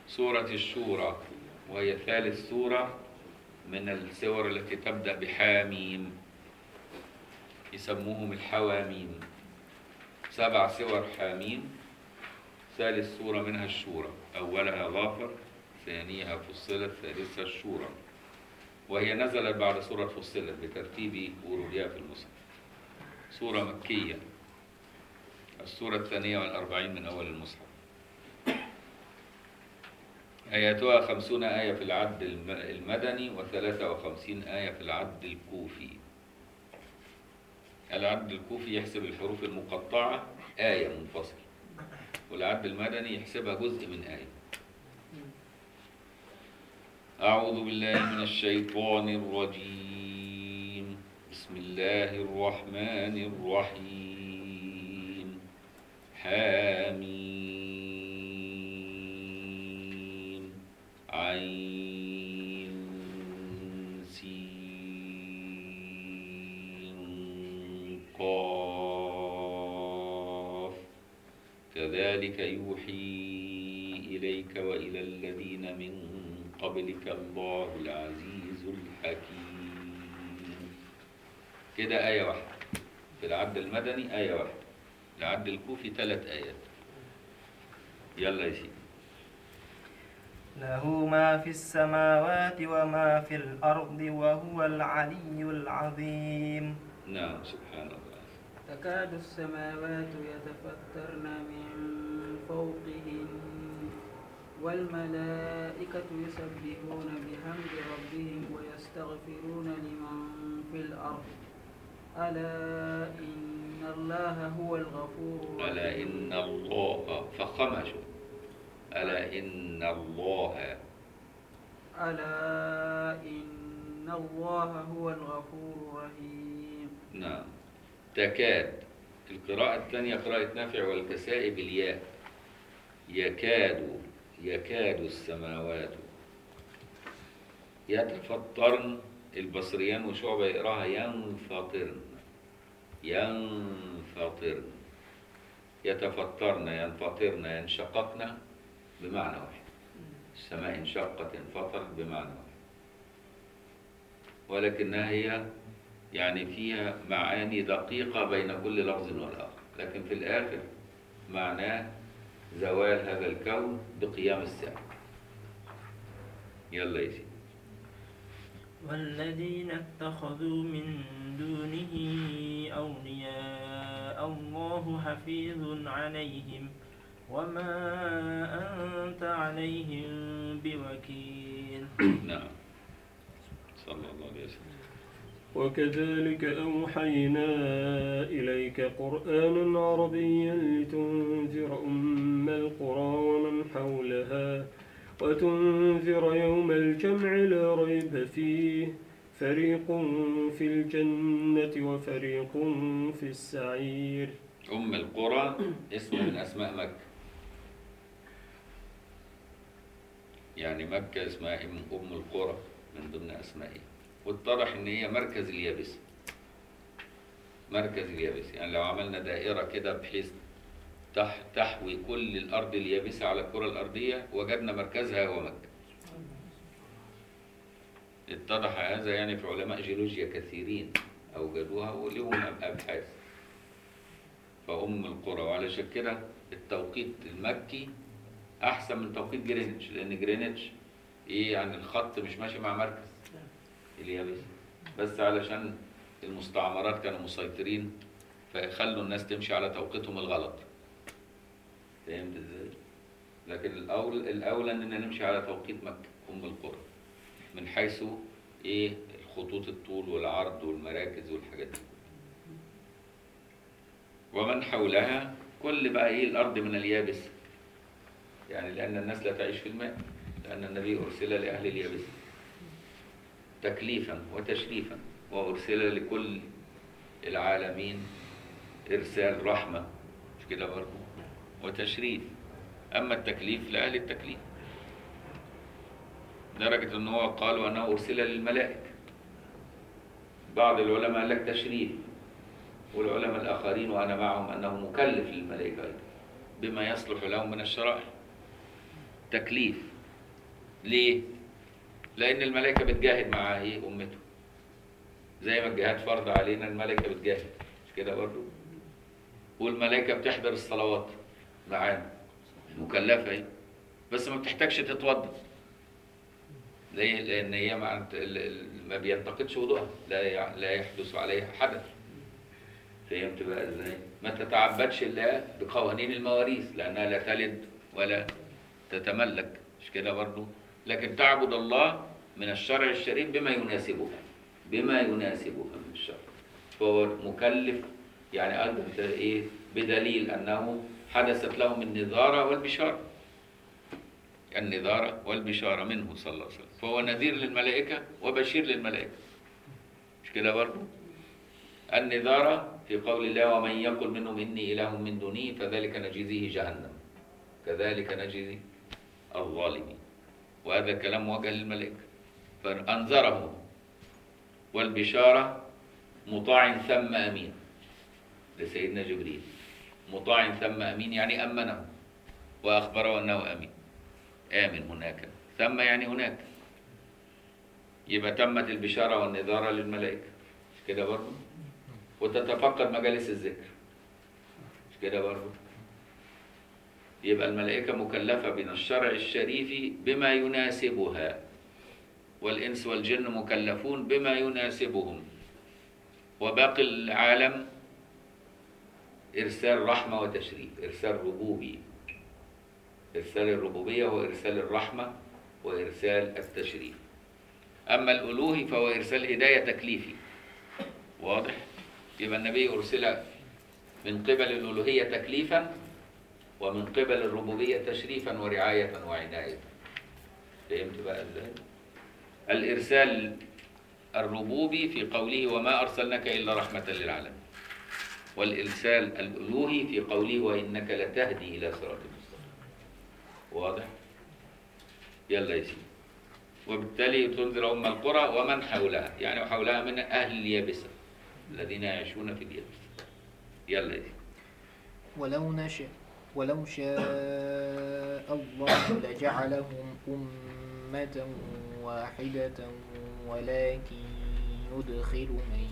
سورة الشورى وهي ثالث سورة من السور التي تبدأ بحاميم يسموهم الحواميم سبع سور حاميم ثالث سورة منها الشورى أولها غافر ثانيها فصلت ثالثها الشورى وهي نزلت بعد سورة فصلت بترتيب ورودها في المصحف سورة مكية السورة الثانية والأربعين من أول المصحف آياتها خمسون آية في العد الم- المدني وثلاثة وخمسين آية في العد الكوفي العد الكوفي يحسب الحروف المقطعة آية منفصلة والعد المدني يحسبها جزء من آية أعوذ بالله من الشيطان الرجيم بسم الله الرحمن الرحيم حميم عين سين قاف كذلك يوحي إليك وإلى الذين من قبلك الله العزيز الحكيم كده آية واحدة في العد المدني آية واحدة العد الكوفي ثلاث آيات يلا يا سيدي له ما في السماوات وما في الأرض وهو العلي العظيم نعم سبحان الله تكاد السماوات يتفطرن من فوقهن والملائكة يسبحون بحمد ربهم ويستغفرون لمن في الأرض ألا إن الله هو الغفور ألا الرحيم إن الله فخمشوا ألا إن الله ألا إن الله هو الغفور الرحيم نعم تكاد القراءة الثانية قراءة نافع والكسائي بالياء يكاد يكاد السماوات يتفطرن البصريان وشعبة يقراها ينفطرن ينفطرن يتفطرن ينفطرن ينشققن بمعنى واحد السماء انشقت انفطرت بمعنى واحد ولكنها هي يعني فيها معاني دقيقة بين كل لفظ والآخر لكن في الآخر معناه زوال هذا الكون بقيام الساعة يلا يا سيدي والذين اتخذوا من دونه أولياء الله حفيظ عليهم وما أنت عليهم بوكيل نعم صلى الله عليه وسلم وكذلك أوحينا إليك قرآنا عربيا لتنذر أم القرى ومن حولها وتنذر يوم الجمع لا ريب فيه فريق في الجنة وفريق في السعير أم القرى اسم من أسماء مكة يعني مكة اسمها أم أم القرى من ضمن أسمائها واتضح إن هي مركز اليابسة مركز اليابسة يعني لو عملنا دائرة كده بحيث تح تحوي كل الأرض اليابسة على الكرة الأرضية وجدنا مركزها هو مكة اتضح هذا يعني في علماء جيولوجيا كثيرين أوجدوها ولهم أبحاث فأم القرى وعلشان كده التوقيت المكي أحسن من توقيت جرينتش لأن جرينتش إيه يعني الخط مش ماشي مع مركز اليابس بس علشان المستعمرات كانوا مسيطرين فيخلوا الناس تمشي على توقيتهم الغلط فهمت ازاي؟ لكن الأول الأولى إننا نمشي على توقيت مكة أم القرى من حيث إيه الخطوط الطول والعرض والمراكز والحاجات دي ومن حولها كل بقى ايه الارض من اليابس يعني لان الناس لا تعيش في الماء لان النبي ارسل لاهل اليابس تكليفا وتشريفا وارسل لكل العالمين ارسال رحمه مش كده برضه وتشريف اما التكليف لاهل التكليف درجه ان هو قالوا انه ارسل للملائكه بعض العلماء قال لك تشريف والعلماء الآخرين وأنا معهم أنه مكلف للملائكة أيضا بما يصلح لهم من الشرائع تكليف ليه؟ لأن الملائكة بتجاهد مع إيه أمته زي ما الجهاد فرض علينا الملائكة بتجاهد مش كده برضه؟ والملائكة بتحضر الصلوات معانا مكلفة هي بس ما بتحتاجش تتوضا ليه؟ لأن هي ما, ال- ال- ما بينتقدش وضوءها لا يع- لا يحدث عليها حدث فهمت بقى ازاي؟ ما تتعبدش الله بقوانين المواريث لأنها لا تلد ولا تتملك مش كده برضه؟ لكن تعبد الله من الشرع الشريف بما يناسبها بما يناسبها من الشرع فهو مكلف يعني قال انت ايه بدليل انه حدثت لهم النذاره والبشاره النذاره والبشاره منه صلى الله عليه وسلم فهو نذير للملائكه وبشير للملائكه مش كده برضه النذاره في قول الله ومن يقل منهم اني اله من دونه فذلك نجزيه جهنم كذلك نجزي الظالمين وهذا كلام موجه للملائكه فانذرهم والبشاره مطاع ثم امين لسيدنا جبريل مطاع ثم امين يعني امنه واخبره انه امين امن هناك ثم يعني هناك يبقى تمت البشاره والنذاره للملائكه مش كده برضه وتتفقد مجالس الذكر مش كده برضه يبقى الملائكه مكلفه من الشرع الشريف بما يناسبها والانس والجن مكلفون بما يناسبهم وباقي العالم إرسال رحمة وتشريف إرسال ربوبي إرسال الربوبية هو إرسال الرحمة وإرسال التشريف أما الألوهي فهو إرسال هداية تكليفي واضح؟ يبقى النبي أرسل من قبل الألوهية تكليفا ومن قبل الربوبية تشريفا ورعاية وعناية فهمت بقى ازاي؟ الإرسال الربوبي في قوله وما أرسلناك إلا رحمة للعالمين والإرسال الألوهي في قوله وإنك لتهدي إلى صراط مستقيم واضح؟ يلا يا سيدي وبالتالي تنذر أم القرى ومن حولها يعني وحولها من أهل اليابسة الذين يعيشون في اليابسة يلا يا سيدي ولو نشاء ولو شاء الله لجعلهم أمة واحدة ولكن يدخل من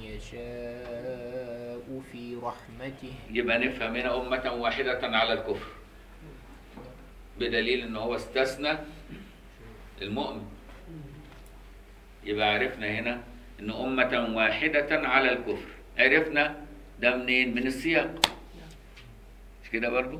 يشاء في رحمته يبقى نفهم هنا أمة واحدة على الكفر بدليل إن هو استثنى المؤمن يبقى عرفنا هنا إن أمة واحدة على الكفر عرفنا ده منين؟ من السياق مش كده برضو؟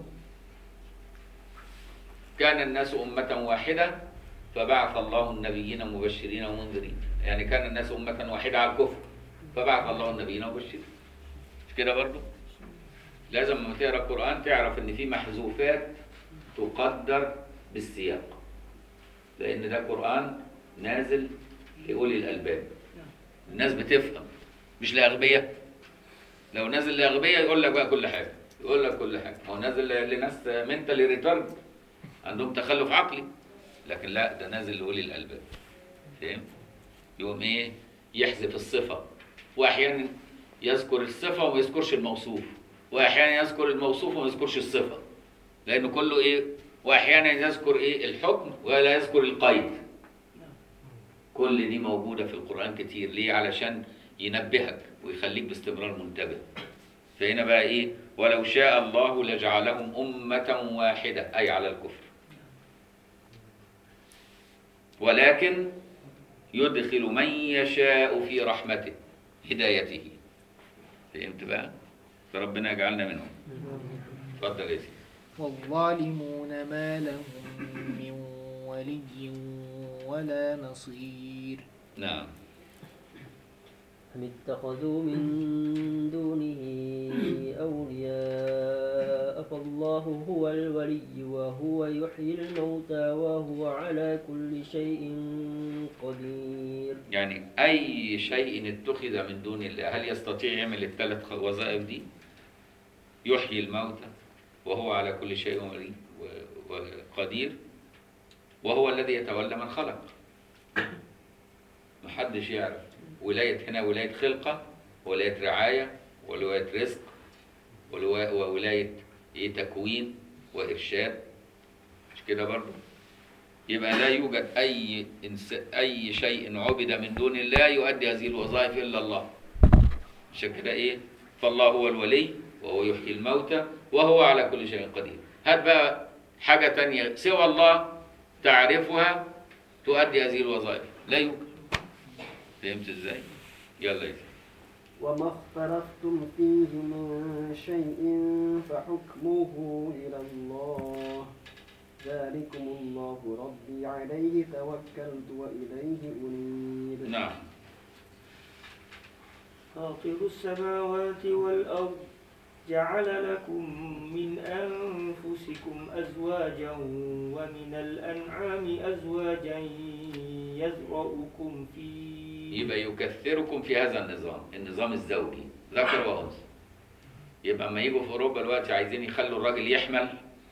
كان الناس أمة واحدة فبعث الله النبيين مبشرين ومنذرين يعني كان الناس أمة واحدة على الكفر فبعث الله النبيين مبشرين مش كده برضو؟ لازم لما تقرا القرآن تعرف إن في محذوفات تقدر بالسياق لأن ده قرآن نازل لأولي الألباب الناس بتفهم مش لأغبياء لو نازل لأغبياء يقول لك بقى كل حاجة يقول لك كل حاجة هو نازل لناس منتالي ريتارد عندهم تخلف عقلي لكن لا ده نازل لأولي الألباب فاهم؟ يقوم إيه يحذف الصفة وأحيانا يذكر الصفة وما يذكرش الموصوف وأحيانا يذكر الموصوف وما يذكرش الصفة لأنه كله إيه وأحيانا يذكر إيه الحكم ولا يذكر القيد كل دي موجودة في القرآن كتير ليه علشان ينبهك ويخليك باستمرار منتبه فهنا بقى إيه ولو شاء الله لجعلهم أمة واحدة أي على الكفر ولكن يدخل من يشاء في رحمته هدايته فهمت بقى فربنا يجعلنا منهم اتفضل يا سيدي والظالمون ما لهم من ولي ولا نصير نعم أم اتخذوا من دونه أولياء فالله هو الولي وهو يحيي الموتى وهو على كل شيء قدير يعني أي شيء اتخذ من دون الله هل يستطيع يعمل الثلاث وظائف دي؟ يحيي الموتى وهو على كل شيء ولي و- وقدير وهو الذي يتولى من خلق محدش يعرف ولاية هنا ولاية خلقة ولاية رعاية ولاية رزق ولوا- وولاية إيه تكوين وإرشاد مش كده برضه يبقى لا يوجد أي إنس... أي شيء عبد من دون الله يؤدي هذه الوظائف إلا الله عشان كده إيه فالله هو الولي وهو يحيي الموتى وهو على كل شيء قدير هات بقى حاجة تانية سوى الله تعرفها تؤدي هذه الوظائف لا يوجد فهمت ازاي؟ يلا يا سيدي. وما اختلفتم فيه من شيء فحكمه إلى الله ذلكم الله ربي عليه توكلت وإليه أنيب نعم فاطر السماوات والأرض جعل لكم من أنفسكم أزواجا ومن الأنعام أزواجا يذرأكم فيه يبقى يكثركم في هذا النظام النظام الزوجي ذكر وانثى يبقى اما يجوا في اوروبا دلوقتي عايزين يخلوا الراجل يحمل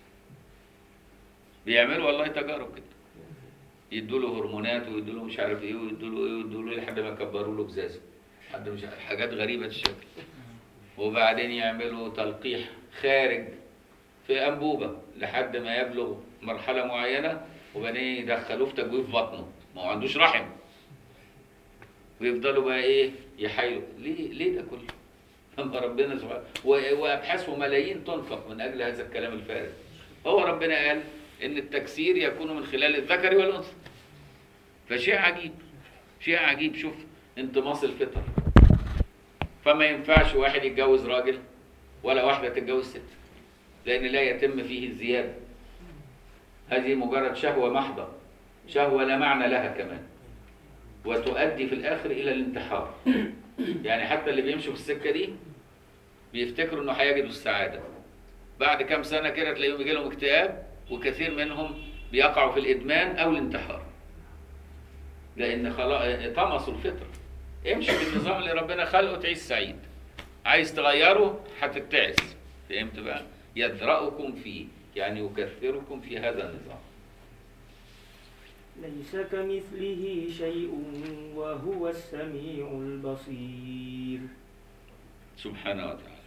بيعملوا والله تجارب كده يدوا له هرمونات ويدوا له مش عارف ايه ويدوا له ايه ويدوا له إيه لحد ما يكبروا له بزازه حد مش عارف حاجات غريبه الشكل وبعدين يعملوا تلقيح خارج في انبوبه لحد ما يبلغ مرحله معينه وبعدين يدخلوه في تجويف بطنه ما هو عندوش رحم ويفضلوا بقى ايه يحايلوا ليه ليه ده كله اما ربنا سبحانه و- وابحاث وملايين تنفق من اجل هذا الكلام الفارغ هو ربنا قال ان التكسير يكون من خلال الذكر والانثى فشيء عجيب شيء عجيب شوف انطماس الفطر فما ينفعش واحد يتجوز راجل ولا واحده تتجوز ست لان لا يتم فيه الزياده هذه مجرد شهوه محضه شهوه لا معنى لها كمان وتؤدي في الاخر الى الانتحار يعني حتى اللي بيمشوا في السكه دي بيفتكروا انه هيجدوا السعاده بعد كام سنه كده تلاقيهم يجي لهم اكتئاب وكثير منهم بيقعوا في الادمان او الانتحار لان خلاص طمسوا الفطره امشي بالنظام اللي ربنا خلقه تعيش سعيد عايز تغيره هتتعس فهمت بقى يذرأكم فيه يعني يكثركم في هذا النظام ليس كمثله شيء وهو السميع البصير سبحانه وتعالى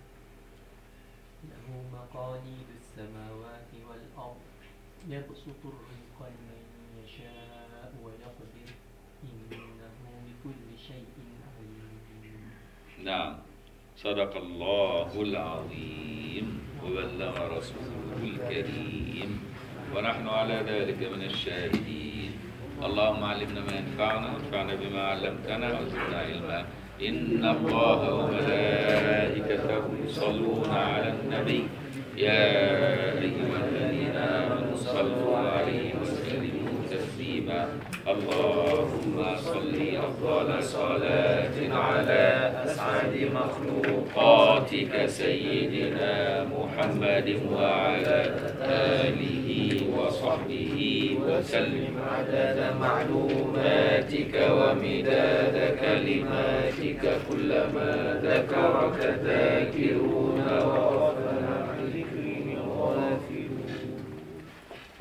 له مقاليد السماوات والأرض يبسط الرزق لمن يشاء ويقدر إنه بكل شيء عليم نعم صدق الله العظيم وبلغ رسوله الكريم ونحن على ذلك من الشاهدين اللهم علمنا ما ينفعنا وانفعنا بما علمتنا وزدنا علما إن الله وملائكته يصلون على النبي يا أيها الذين آمنوا صلوا عليه وسلموا تسليما اللهم صل أفضل صلاة على أسعد مخلوقاتك سيدنا محمد وعلى آله وصحبه وسلم عدد معلوماتك ومداد كلماتك كلما ذكرك ذاكرون